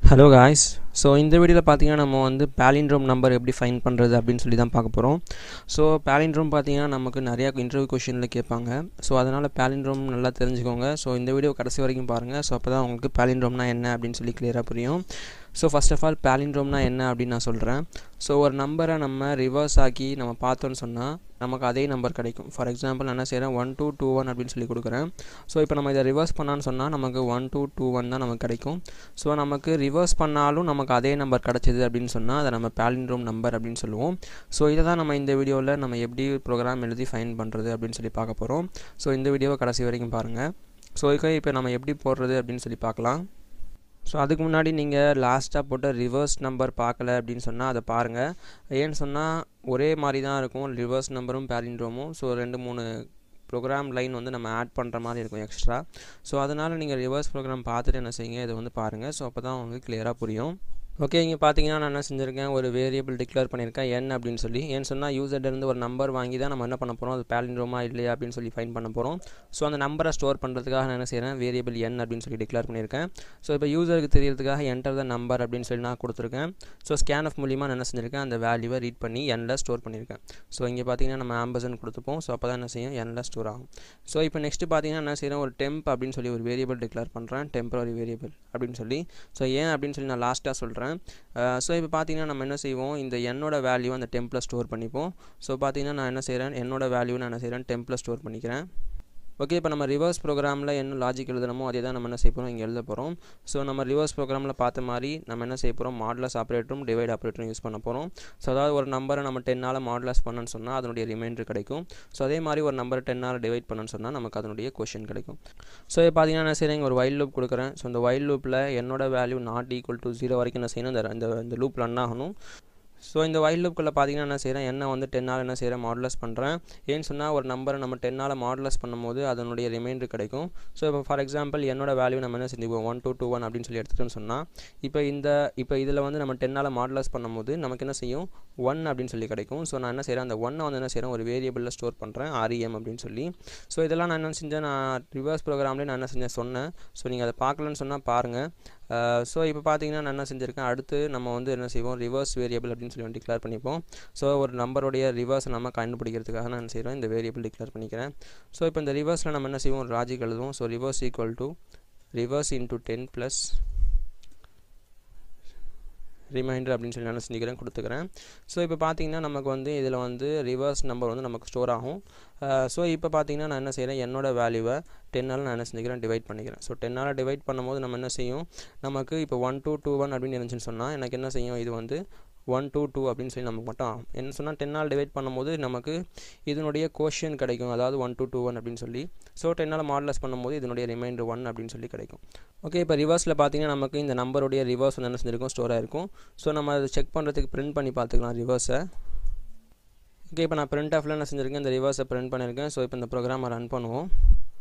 hello guys so இந்த வீடியோவில் பார்த்தீங்கன்னா நம்ம வந்து பேலிண்ட்ரோம் நம்பர் எப்படி ஃபைன் பண்ணுறது அப்படின்னு சொல்லி தான் பார்க்க போகிறோம் ஸோ பேலிண்ட்ரோம் பார்த்தீங்கன்னா நமக்கு நிறையா இன்டர்வியூ கொஷினில் கேட்பாங்க ஸோ அதனால் பேலிண்ட்ரோம் நல்லா தெரிஞ்சுக்கோங்க ஸோ இந்த வீடியோ கடைசி வரைக்கும் பாருங்கள் ஸோ அப்போ தான் உங்களுக்கு பேலிண்ட்ரோம்னா என்ன அப்படின்னு சொல்லி கிளியராக புரியும் ஸோ ஃபஸ்ட் ஆஃப் ஆல் பேலிண்ட்ரோம்னா என்ன அப்படின்னு நான் சொல்கிறேன் ஸோ ஒரு நம்பரை நம்ம ரிவர்ஸ் ஆக்கி நம்ம பார்த்தோன்னு சொன்னால் நமக்கு அதே நம்பர் கிடைக்கும் ஃபார் எக்ஸாம்பிள் நான் என்ன செய்கிறேன் ஒன் டூ டூ ஒன் அப்படின்னு சொல்லி கொடுக்குறேன் ஸோ இப்போ நம்ம இதை ரிவர்ஸ் பண்ணான்னு சொன்னால் நமக்கு ஒன் டூ டூ ஒன் தான் நமக்கு கிடைக்கும் ஸோ நமக்கு ரிவர்ஸ் பண்ணாலும் நமக்கு அதே நம்பர் கிடச்சிது அப்படின்னு சொன்னால் அதை நம்ம பேலிண்ட்ரோம் நம்பர் அப்படின்னு சொல்லுவோம் ஸோ இதை தான் நம்ம இந்த வீடியோவில் நம்ம எப்படி ப்ரோக்ராம் எழுதி ஃபைன் பண்ணுறது அப்படின்னு சொல்லி பார்க்க போகிறோம் ஸோ இந்த வீடியோவை கடைசி வரைக்கும் பாருங்கள் ஸோ இதுக்கு இப்போ நம்ம எப்படி போடுறது அப்படின்னு சொல்லி பார்க்கலாம் ஸோ அதுக்கு முன்னாடி நீங்கள் லாஸ்ட்டாக போட்ட ரிவர்ஸ் நம்பர் பார்க்கல அப்படின்னு சொன்னால் அதை பாருங்கள் ஏன்னு சொன்னால் ஒரே மாதிரி தான் இருக்கும் ரிவர்ஸ் நம்பரும் பேலிண்ட்ரோமும் ஸோ ரெண்டு மூணு ப்ரோக்ராம் லைன் வந்து நம்ம ஆட் பண்ணுற மாதிரி இருக்கும் எக்ஸ்ட்ரா ஸோ அதனால் நீங்கள் ரிவர்ஸ் ப்ரோக்ராம் பார்த்துட்டு என்ன செய்யுங்க இதை வந்து பாருங்கள் ஸோ அப்போ தான் உங்களுக்கு கிளியராக புரியும் ஓகே இங்கே பார்த்தீங்கன்னா நான் என்ன செஞ்சுருக்கேன் ஒரு வேரியபிள் டிக்ளேர் பண்ணியிருக்கேன் என் அப்படின்னு சொல்லி ஏன்னு சொன்னால் யூசர்லேருந்து ஒரு நம்பர் வாங்கி தான் நம்ம என்ன பண்ண போகிறோம் அது பேலிண்ட்ரோமா இல்லையா அப்படின்னு சொல்லி ஃபைன் பண்ண போகிறோம் ஸோ அந்த நம்பரை ஸ்டோர் பண்ணுறதுக்காக நான் என்ன செய்கிறேன் வேரியபிள் என் அப்படின்னு சொல்லி டிக்ளேர் பண்ணியிருக்கேன் ஸோ இப்போ யூசருக்கு தெரியறதுக்காக என்டர் த நம்பர் அப்படின்னு சொல்லி நான் கொடுத்துருக்கேன் ஸோ ஸ்கேன் ஆஃப் மூலியமாக நான் என்ன செஞ்சுருக்கேன் அந்த வேல்யூவை ரீட் பண்ணி எனில் ஸ்டோர் பண்ணியிருக்கேன் ஸோ இங்கே பார்த்தீங்கன்னா நம்ம ஆம்பசன் கொடுத்துப்போம் ஸோ அப்போ தான் என்ன செய்யும் எனில் ஸ்டோர் ஆகும் ஸோ இப்போ நெக்ஸ்ட்டு பார்த்தீங்கன்னா என்ன செய்கிறேன் ஒரு டெம்ப் அப்படின்னு சொல்லி ஒரு வேரியபிள் டிக்ளேர் பண்ணுறேன் டெம்பரரி வேரியபிள் அப்படின்னு சொல்லி ஸோ ஏன் அப்படின்னு சொல்லி நான் லாஸ்ட்டாக சொல்கிறேன் ஸோ இப்போ பார்த்தீங்கன்னா நம்ம என்ன செய்வோம் இந்த என்னோட வேல்யூ அந்த டெம்பில் ஸ்டோர் பண்ணிப்போம் ஸோ பார்த்தீங்கன்னா நான் என்ன செய்கிறேன் என்னோட வேல்யூ நான் என்ன செய்கிறேன் டெம்பில் ஸ்டோர் பண்ணிக்கிறேன் ஓகே இப்போ நம்ம ரிவர்ஸ் ப்ரோக்ராமில் என்ன லாஜிக் எழுதுனமோ அதே தான் நம்ம என்ன செய்ய போகிறோம் இங்கே எழுத போகிறோம் ஸோ நம்ம ரிவர்ஸ் ப்ரோக்ராமில் பார்த்த மாதிரி நம்ம என்ன செய்ய போகிறோம் மாடலஸ் ஆப்ரேட்டரும் டிவைட் ஆப்ரேட்டரும் யூஸ் பண்ண போகிறோம் ஸோ அதாவது ஒரு நம்பரை நம்ம டென்னால் மாடலஸ் பண்ணணும்னு சொன்னால் அதனுடைய ரிமைண்டர் கிடைக்கும் ஸோ அதே மாதிரி ஒரு நம்பரை டென்னால் டிவைட் பண்ணணும்னு சொன்னால் நமக்கு அதனுடைய கொஷின் கிடைக்கும் ஸோ இப்போ பார்த்தீங்கன்னா என்ன செய்கிறேன் ஒரு வைல்ட் லூப் கொடுக்குறேன் ஸோ இந்த வைல்ட் லூப்பில் என்னோட value not equal to zero வரைக்கும் என்ன செய்யணும் இந்த இந்த லூப் ரன் ஆகணும் ஸோ இந்த வைல்ட் லூப்குள்ளே பார்த்தீங்கன்னா என்ன செய்கிறேன் என்ன வந்து டென்னால் என்ன செய்கிறேன் மாடலஸ் பண்ணுறேன் ஏன்னு சொன்னால் ஒரு நம்பரை நம்ம டென்னால் மாடலஸ் பண்ணும்போது அதனுடைய ரிமைண்டர் கிடைக்கும் ஸோ இப்போ ஃபார் எக்ஸாம்பிள் என்னோட வேல்யூ நம்ம என்ன செஞ்சுக்குவோம் ஒன் டூ டூ ஒன் அப்படின்னு சொல்லி எடுத்துகிட்டோன்னு சொன்னால் இப்போ இந்த இப்போ இதில் வந்து நம்ம டென்னால் மாடலஸ் பண்ணும்போது நமக்கு என்ன செய்யும் ஒன் அப்படின்னு சொல்லி கிடைக்கும் ஸோ நான் என்ன செய்கிறேன் அந்த ஒன்னை வந்து என்ன செய்கிறேன் ஒரு வேரியபிளில் ஸ்டோர் பண்ணுறேன் ஆர்இஎம் அப்படின்னு சொல்லி ஸோ இதெல்லாம் நான் என்ன செஞ்சேன் நான் ரிவர்ஸ் ப்ரோக்ராம்லேயே நான் என்ன செஞ்சேன் சொன்னேன் ஸோ நீங்கள் அதை பார்க்கலன்னு சொன்னால் பாருங்கள் ஸோ இப்போ பார்த்தீங்கன்னா நான் என்ன செஞ்சுருக்கேன் அடுத்து நம்ம வந்து என்ன செய்வோம் ரிவர்ஸ் வேரியபிள் அப்படின்னு சொல்லி டிக்ளேர் பண்ணிப்போம் ஸோ ஒரு நம்பருடைய ரிவர்ஸை நம்ம கண்டுபிடிக்கிறதுக்காக நான் என்ன செய்கிறோம் இந்த வேரியபிள் டிக்ளேர் பண்ணிக்கிறேன் ஸோ இப்போ இந்த ரிவர்ஸில் நம்ம என்ன செய்வோம் ஒரு லாஜிக் எழுதுவோம் so reverse equal to reverse into ten plus reminder அப்படின்னு சொல்லி நான் செஞ்சுக்கிறேன் கொடுத்துக்கிறேன் ஸோ இப்போ பார்த்தீங்கன்னா நமக்கு வந்து இதில் வந்து ரிவர்ஸ் நம்பர் வந்து நமக்கு ஸ்டோர் ஆகும் ஸோ இப்போ பார்த்தீங்கன்னா நான் என்ன செய்கிறேன் என்னோடய வேல்யூவை டென்னால் நான் என்ன செஞ்சுக்கிறேன் டிவைட் பண்ணிக்கிறேன் ஸோ டென்னால் டிவைட் பண்ணும்போது நம்ம என்ன செய்யும் நமக்கு இப்போ ஒன் டூ டூ ஒன் அப்படின்னு இருந்துச்சுன்னு சொன்னால் எனக்கு என்ன செய்யும் இது வந்து ஒன் டூ டூ அப்படின்னு சொல்லி நமக்கு மட்டும் ஆகும் என்ன சொன்னால் டென்னால் டிவைட் பண்ணும்போது நமக்கு இதனுடைய கோஷன் கிடைக்கும் அதாவது ஒன் டூ டூ ஒன் அப்படின்னு சொல்லி ஸோ டென்னால் மாடலஸ் பண்ணும்போது இதனுடைய ரிமைண்டர் ஒன் அப்படின்னு சொல்லி கிடைக்கும் ஓகே இப்போ ரிவர்ஸில் பார்த்தீங்கன்னா நமக்கு இந்த நம்பருடைய ரிவர்ஸ் வந்து என்ன செஞ்சிருக்கும் ஸ்டோர் ஆகிருக்கும் ஸோ நம்ம அதை செக் பண்ணுறதுக்கு பிரிண்ட் பண்ணி பார்த்துக்கலாம் ரிவர்ஸை ஓகே இப்போ நான் பிரிண்ட் ஆஃபில் என்ன செஞ்சுருக்கேன் இந்த ரிவர்ஸை பிரிண்ட் பண்ணியிருக்கேன் ஸோ இப்போ இந்த ப்ரோக்ராமை ரன் பண்ணுவோம்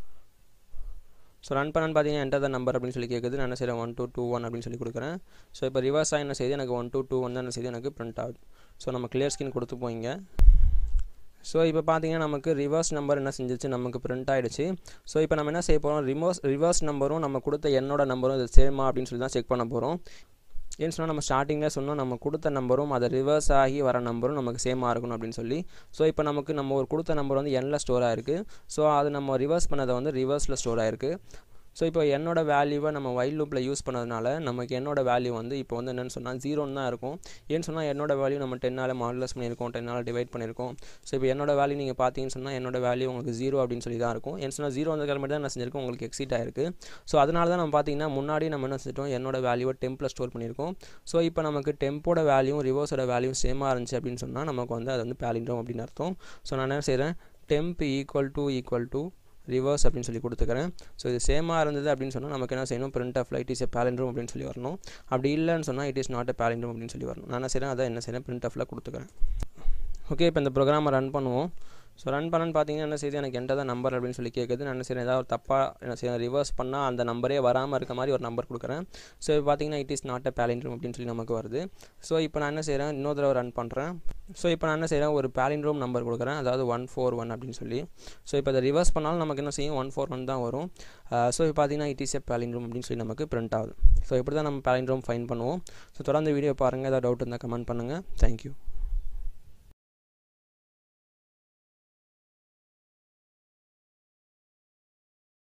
ஸோ ரன் பண்ணனு பார்த்தீங்கன்னா என்டர் த நம்பர் அப்படின்னு சொல்லி கேட்குது நான் என்ன செய்கிறேன் ஒன் டூ டூ ஒன் அப்படின்னு சொல்லி கொடுக்குறேன் ஸோ இப்போ ரிவர்ஸாக என்ன செய்யுது எனக்கு ஒன் டூ டூ ஒன் தான் என்ன செய்யுது எனக்கு பிரிண்ட் ஆகுது ஸோ நம்ம கிளியர் ஸ்கின் கொடுத்து போயிங்க ஸோ இப்போ பார்த்தீங்கன்னா நமக்கு ரிவர்ஸ் நம்பர் என்ன செஞ்சிச்சு நமக்கு பிரிண்ட் ஆகிடுச்சு ஸோ இப்போ நம்ம என்ன செய்ய போகிறோம் ரிவர்ஸ் ரிவர்ஸ் நம்பரும் நம்ம கொடுத்த என்னோட நம்பரும் இது சேமா அப்படின்னு சொல்லி தான் செக் பண்ண போகிறோம் ஏன்னு சொன்னால் நம்ம ஸ்டார்டிங்கில் சொன்னோம் நம்ம கொடுத்த நம்பரும் அதை ரிவர்ஸ் ஆகி வர நம்பரும் நமக்கு சேமாக இருக்கணும் அப்படின்னு சொல்லி ஸோ இப்போ நமக்கு நம்ம ஒரு கொடுத்த நம்பர் வந்து எண்ணில் ஸ்டோர் ஆகிருக்கு ஸோ அது நம்ம ரிவர்ஸ் பண்ணதை வந்து ரிவர்ஸில் ஸ்டோர் ஆகிருக்கு ஸோ இப்போ என்னோட வேல்யூவை நம்ம வைல்ட் லூப்பில் யூஸ் பண்ணதுனால நமக்கு என்னோட வேல்யூ வந்து இப்போ வந்து என்னென்னு சொன்னால் ஜீரோன்னு தான் இருக்கும் ஏன்னு சொன்னால் என்னோட வேல்யூ நம்ம டென்னால் மாடலஸ் பண்ணியிருக்கோம் டென்னால் டிவைட் பண்ணியிருக்கோம் ஸோ இப்போ என்னோட வேல்யூ நீங்கள் பார்த்தீங்கன்னு சொன்னால் என்னோட வேல்யூ உங்களுக்கு ஜீரோ அப்படின்னு சொல்லி தான் இருக்கும் ஏன்னு சொன்னால் ஜீரோ வந்து மட்டும் தான் என்ன செஞ்சிருக்கோம் உங்களுக்கு எக்ஸிட் ஆயிருக்கு ஸோ அதனால தான் நம்ம பார்த்தீங்கன்னா முன்னாடி நம்ம என்ன செஞ்சிட்டோம் என்னோட வேல்யூவை டெம்பில் ஸ்டோர் பண்ணியிருக்கோம் ஸோ இப்போ நமக்கு டெம்போட வேல்யூ ரிவர்ஸோட வேல்யூ சேமாக இருந்துச்சு அப்படின்னு சொன்னால் நமக்கு வந்து அது வந்து பேலிண்டோம் அப்படின்னு அர்த்தம் ஸோ நான் என்ன செய்கிறேன் temp equal to equal to reverse அப்படின்னு சொல்லி கொடுத்துக்கிறேன் ஸோ இது சேமாக இருந்தது அப்படின்னு சொன்னால் நமக்கு என்ன செய்யணும் print of light is a palindrome அப்படின்னு சொல்லி வரணும் அப்படி இல்லைன்னு சொன்னால் it is not a palindrome அப்படின்னு சொல்லி வரணும் நான் என்ன செய்கிறேன் அதை என்ன செய்கிறேன் பிரிண்ட் ஆஃபில் கொடுத்துக்கிறேன் ஓகே இப்போ இந்த ப்ரோக்ராமை ரன் பண்ணுவோம் ஸோ ரன் பண்ணன்னு பார்த்தீங்கன்னா என்ன செய்யுது எனக்கு என்கிட்ட தான் நம்பர் அப்படின்னு சொல்லி கேட்குது நான் என்ன செய்யறேன் ஏதாவது தப்பாக என்ன செய்யறேன் ரிவர்ஸ் பண்ணால் அந்த நம்பரே வராமல் இருக்க மாதிரி ஒரு நம்பர் கொடுக்குறேன் ஸோ இப்போ பார்த்தீங்கன்னா it is not a palindrome அப்படின்னு சொல்லி நமக்கு வருது ஸோ இப்போ நான் என்ன செய்கிறேன் இன்னொரு தடவை ரன் பண்ணுறேன் ஸோ இப்போ நான் என்ன செய்கிறேன் ஒரு பேலிண்ட்ரோம் நம்பர் கொடுக்குறேன் அதாவது ஒன் ஃபோர் ஒன் அப்படின்னு சொல்லி ஸோ இப்போ அதை ரிவர்ஸ் பண்ணாலும் நமக்கு என்ன செய்யும் ஒன் ஃபோர் ஒன் தான் வரும் ஸோ இப்போ பார்த்தீங்கன்னா இட் இஸ் எ பேலிண்ட்ரோம் அப்படின்னு சொல்லி நமக்கு பிரிண்ட் ஆகுது ஸோ இப்படி தான் நம்ம பேலிண்ட்ரோம் ஃபைன் பண்ணுவோம் ஸோ தொடர்ந்து வீடியோ பாருங்கள் ஏதாவது டவுட் இருந்தால் கமெண்ட் பண்ணுங்கள் தேங்க்யூ